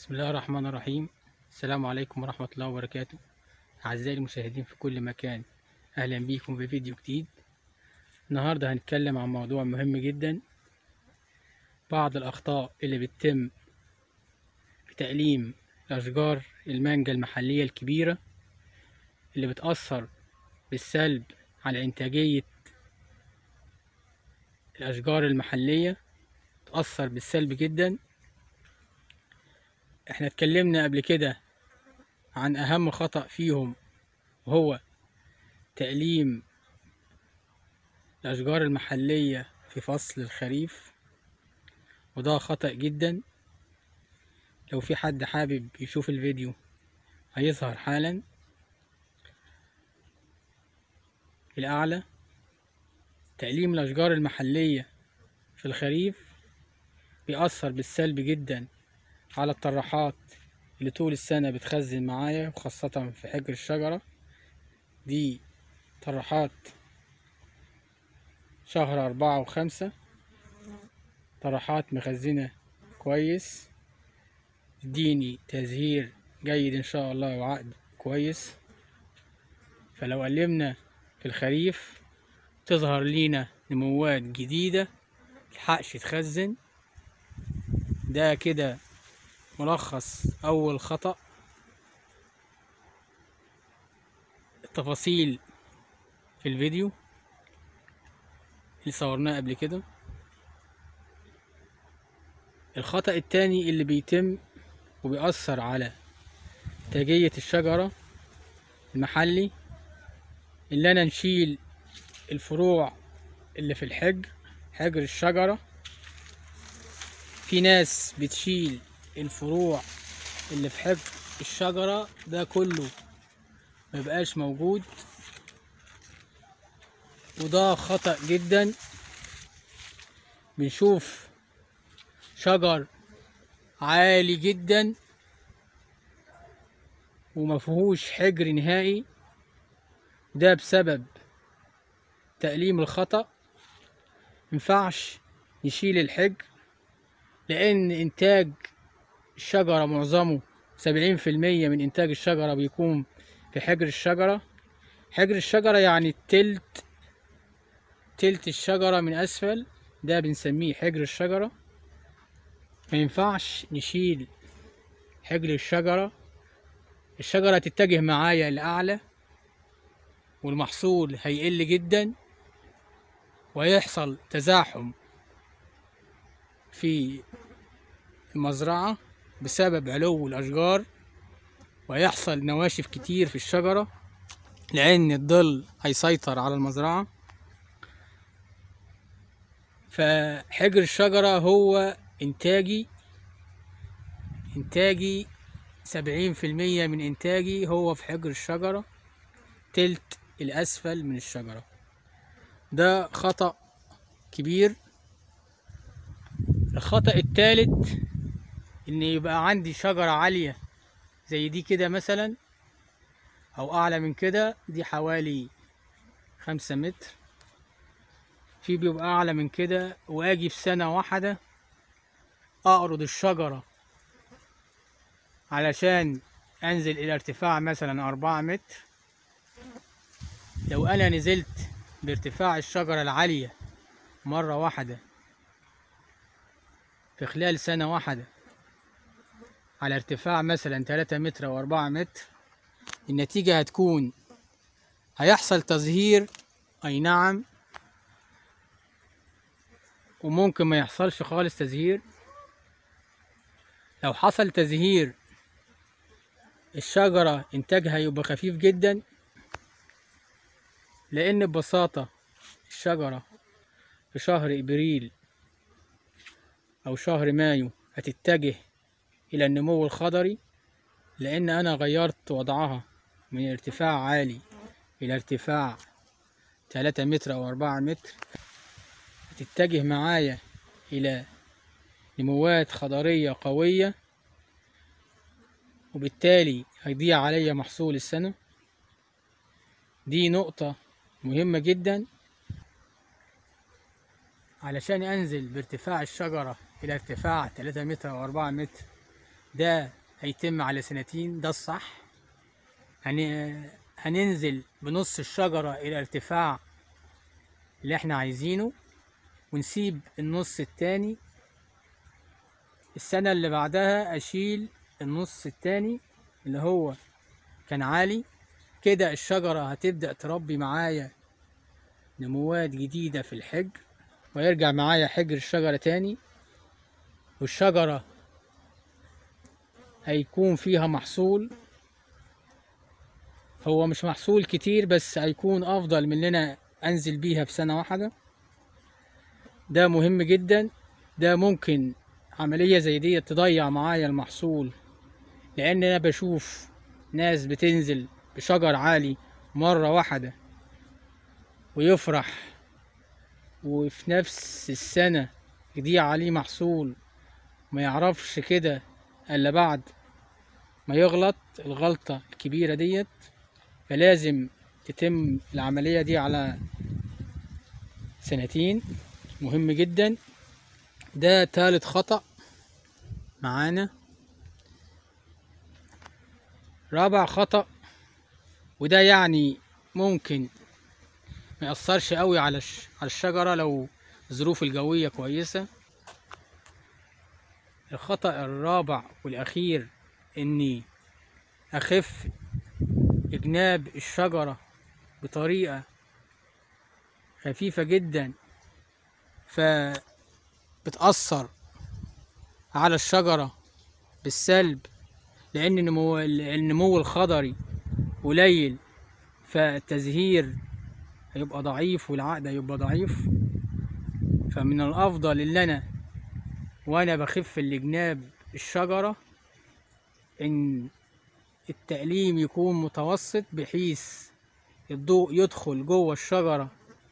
بسم الله الرحمن الرحيم السلام عليكم ورحمة الله وبركاته أعزائي المشاهدين في كل مكان أهلا بيكم في فيديو جديد النهاردة هنتكلم عن موضوع مهم جدا بعض الأخطاء اللي بتتم في تقليم الأشجار المانجا المحلية الكبيرة اللي بتأثر بالسلب على إنتاجية الأشجار المحلية تأثر بالسلب جدا احنا اتكلمنا قبل كده عن اهم خطأ فيهم وهو تقليم الاشجار المحلية في فصل الخريف وده خطأ جدا لو في حد حابب يشوف الفيديو هيظهر حالا الأعلى تقليم الأشجار المحلية في الخريف بيأثر بالسلب جدا على الطراحات اللي طول السنة بتخزن معايا وخاصة في حجر الشجرة دي طراحات شهر أربعة وخمسة طراحات مخزنة كويس تديني تزهير جيد إن شاء الله وعقد كويس فلو قلمنا في الخريف تظهر لينا نموات جديدة ملحقش تخزن ده كده ملخص أول خطأ التفاصيل في الفيديو اللي صورناه قبل كده الخطأ التاني اللي بيتم وبيأثر على إنتاجية الشجرة المحلي اللي أنا نشيل الفروع اللي في الحجر حجر الشجرة في ناس بتشيل الفروع اللي في حجر الشجرة ده كله مبقاش موجود وده خطأ جدا بنشوف شجر عالي جدا ومفيهوش حجر نهائي ده بسبب تقليم الخطأ مينفعش نشيل الحجر لأن إنتاج الشجرة معظمه سبعين في المية من إنتاج الشجرة بيكون في حجر الشجرة حجر الشجرة يعني التلت تلت الشجرة من أسفل ده بنسميه حجر الشجرة مينفعش نشيل حجر الشجرة الشجرة تتجه معايا لأعلى والمحصول هيقل جدا ويحصل تزاحم في المزرعة بسبب علو الأشجار ويحصل نواشف كتير في الشجرة لأن الظل هيسيطر على المزرعة فحجر الشجرة هو إنتاجي إنتاجي سبعين في المية من إنتاجي هو في حجر الشجرة تلت الأسفل من الشجرة ده خطأ كبير الخطأ التالت ان يبقى عندي شجرة عالية زي دي كده مثلا او اعلى من كده دي حوالي خمسة متر في بيبقى اعلى من كده واجي في سنة واحدة اقرض الشجرة علشان انزل الى ارتفاع مثلا اربعة متر لو انا نزلت بارتفاع الشجرة العالية مرة واحدة في خلال سنة واحدة على ارتفاع مثلا تلاتة متر أو أربعة متر النتيجة هتكون هيحصل تزهير أي نعم وممكن ما يحصلش خالص تزهير لو حصل تزهير الشجرة إنتاجها يبقى خفيف جدا لأن ببساطة الشجرة في شهر إبريل أو شهر مايو هتتجه إلى النمو الخضري لأن أنا غيرت وضعها من ارتفاع عالي إلى ارتفاع تلاتة متر أو أربعة متر هتتجه معايا إلى نموات خضرية قوية وبالتالي هيضيع عليا محصول السنة دي نقطة مهمة جدا علشان انزل بارتفاع الشجرة الى ارتفاع 3 متر او 4 متر ده هيتم على سنتين ده الصح هن... هننزل بنص الشجرة إلى ارتفاع اللي احنا عايزينه ونسيب النص التاني السنة اللي بعدها أشيل النص التاني اللي هو كان عالي كده الشجرة هتبدأ تربي معايا نموات جديدة في الحجر ويرجع معايا حجر الشجرة تاني والشجرة هيكون فيها محصول هو مش محصول كتير بس هيكون أفضل من اللي أنا أنزل بيها في سنة واحدة ده مهم جدا ده ممكن عملية زي دي تضيع معايا المحصول لأن أنا بشوف ناس بتنزل بشجر عالي مرة واحدة ويفرح وفي نفس السنة يضيع عليه محصول ما يعرفش كده الا بعد ما يغلط الغلطة الكبيرة ديت فلازم تتم العملية دي على سنتين مهم جدا ده تالت خطأ معانا رابع خطأ وده يعني ممكن ما يأثرش قوي على على الشجرة لو الظروف الجوية كويسة الخطأ الرابع والأخير إني أخف جناب الشجرة بطريقة خفيفة جدا فبتأثر على الشجرة بالسلب لأن النمو, النمو الخضري قليل فالتزهير هيبقى ضعيف والعقد هيبقى ضعيف فمن الأفضل اللي أنا وأنا بخف الجناب الشجرة إن التقليم يكون متوسط بحيث الضوء يدخل جوه الشجرة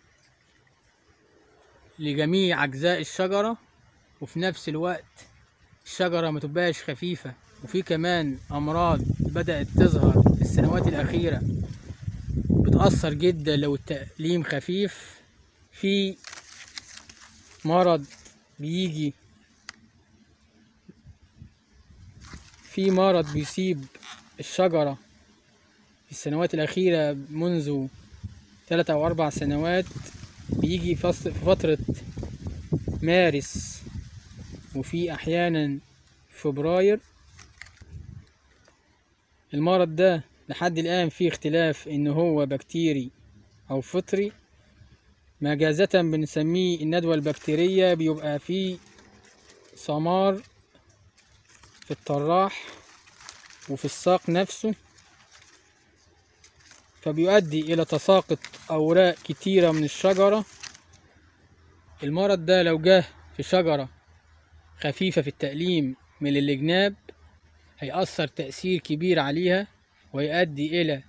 لجميع أجزاء الشجرة وفي نفس الوقت الشجرة ما تبقاش خفيفة وفي كمان أمراض بدأت تظهر في السنوات الأخيرة بتأثر جدا لو التقليم خفيف في مرض بيجي في مرض بيصيب الشجرة في السنوات الأخيرة منذ ثلاثة أو أربع سنوات بيجي في فترة مارس وفي أحيانا فبراير المرض ده لحد الآن في اختلاف إن هو بكتيري أو فطري مجازة بنسميه الندوة البكتيرية بيبقى فيه سمار في الطراح وفي الساق نفسه فبيؤدي إلى تساقط أوراق كتيرة من الشجرة المرض ده لو جه في شجرة خفيفة في التقليم من الجناب هيأثر تأثير كبير عليها ويؤدي إلى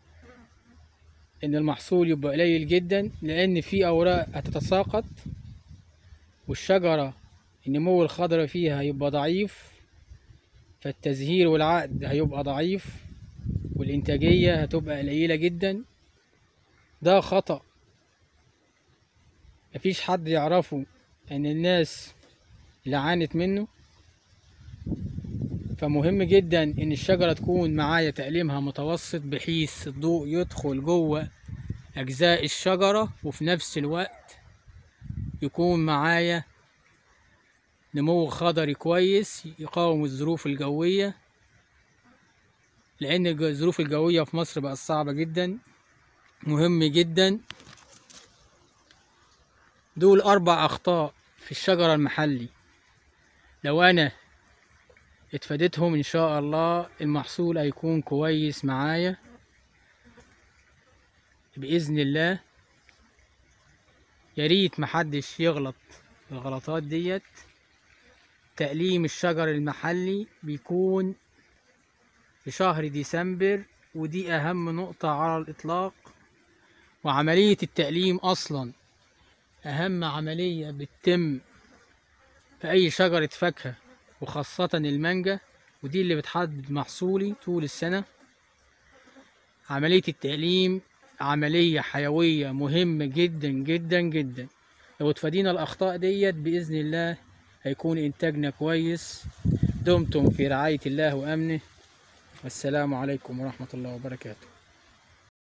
إن المحصول يبقى قليل جدا لأن في أوراق هتتساقط والشجرة النمو الخضري فيها هيبقى ضعيف فالتزهير والعقد هيبقى ضعيف والإنتاجية هتبقى قليلة جدا ده خطأ مفيش حد يعرفه ان الناس اللي عانت منه فمهم جدا ان الشجرة تكون معايا تقليمها متوسط بحيث الضوء يدخل جوه اجزاء الشجرة وفي نفس الوقت يكون معايا نمو خضري كويس يقاوم الظروف الجوية لان الظروف الجوية في مصر بقت صعبة جدا مهم جدا دول اربع اخطاء في الشجرة المحلي لو انا اتفادتهم ان شاء الله المحصول هيكون كويس معايا باذن الله ياريت محدش يغلط الغلطات ديت تقليم الشجر المحلي بيكون في شهر ديسمبر ودي اهم نقطة على الاطلاق وعملية التقليم اصلا اهم عملية بتتم في اي شجرة فاكهة وخاصة المانجا ودي اللي بتحدد محصولي طول السنة عملية التقليم عملية حيوية مهمة جدا جدا جدا لو اتفادينا الأخطاء ديت بإذن الله هيكون إنتاجنا كويس دمتم في رعاية الله وأمنه والسلام عليكم ورحمة الله وبركاته